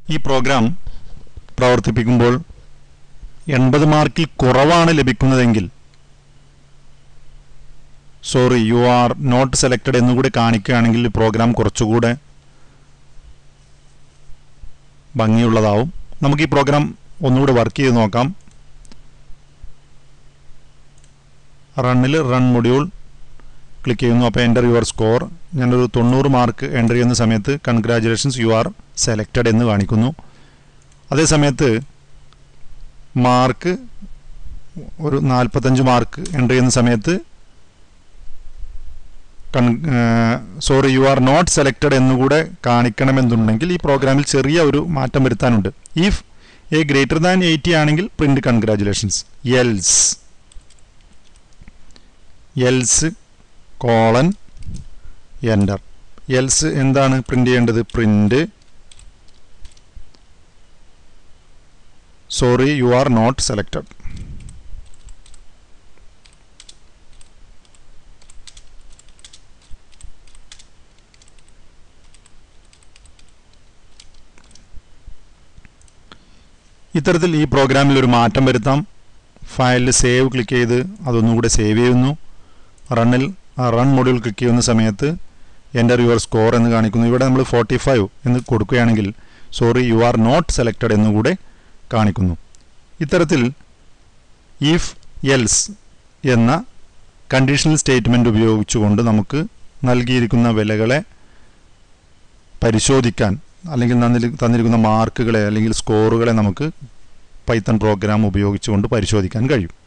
ഈ പ്രോഗ്രാം പ്രവർത്തിപ്പിക്കുമ്പോൾ എൺപത് മാർക്കിൽ കുറവാണ് ലഭിക്കുന്നതെങ്കിൽ sorry you are not selected എന്നുകൂടി കാണിക്കുകയാണെങ്കിൽ ഈ പ്രോഗ്രാം കുറച്ചുകൂടെ ഭംഗിയുള്ളതാവും നമുക്ക് ഈ പ്രോഗ്രാം ഒന്നുകൂടി വർക്ക് ചെയ്ത് നോക്കാം റണ്ണിൽ റൺ മൊഡ്യൂൾ ക്ലിക്ക് ചെയ്യുന്നു അപ്പോൾ എൻ്റർ യുവർ സ്കോർ ഞാനൊരു തൊണ്ണൂറ് മാർക്ക് എൻ്റർ ചെയ്യുന്ന സമയത്ത് കൺഗ്രാജുലേഷൻസ് യു ആർ സെലക്റ്റഡ് എന്ന് കാണിക്കുന്നു അതേ സമയത്ത് മാർക്ക് ഒരു നാൽപ്പത്തഞ്ച് മാർക്ക് എൻ്റർ ചെയ്യുന്ന സമയത്ത് കൺ sorry you are not selected എന്നുകൂടെ കാണിക്കണമെന്നുണ്ടെങ്കിൽ ഈ പ്രോഗ്രാമിൽ ചെറിയ ഒരു മാറ്റം വരുത്താനുണ്ട് if A greater than eighty ആണെങ്കിൽ print congratulations else else colon enter else എന്താണ് പ്രിന്റ് ചെയ്യേണ്ടത് print sorry you are not selected ഇത്തരത്തിൽ ഈ പ്രോഗ്രാമിൽ ഒരു മാറ്റം വരുത്താം ഫയലിൽ സേവ് ക്ലിക്ക് ചെയ്ത് അതൊന്നുകൂടെ സേവ് ചെയ്യുന്നു റണ്ണിൽ റൺ മൊഡ്യൂൾ ക്ലിക്ക് ചെയ്യുന്ന സമയത്ത് എൻ്റർ യുവർ സ്കോർ എന്ന് കാണിക്കുന്നു ഇവിടെ നമ്മൾ ഫോർട്ടി ഫൈവ് എന്ന് കൊടുക്കുകയാണെങ്കിൽ sorry you are not selected എന്നുകൂടെ കാണിക്കുന്നു ഇത്തരത്തിൽ ഇഫ് എൽസ് എന്ന കണ്ടീഷണൽ സ്റ്റേറ്റ്മെൻറ്റ് ഉപയോഗിച്ചുകൊണ്ട് നമുക്ക് നൽകിയിരിക്കുന്ന വിലകളെ പരിശോധിക്കാൻ അല്ലെങ്കിൽ തന്നിരി- തന്നിരിക്കുന്ന മാർക്കുകളെ അല്ലെങ്കിൽ സ്കോറുകളെ നമുക്ക് പൈത്തൺ പ്രോഗ്രാം ഉപയോഗിച്ചുകൊണ്ട് പരിശോധിക്കാൻ കഴിയും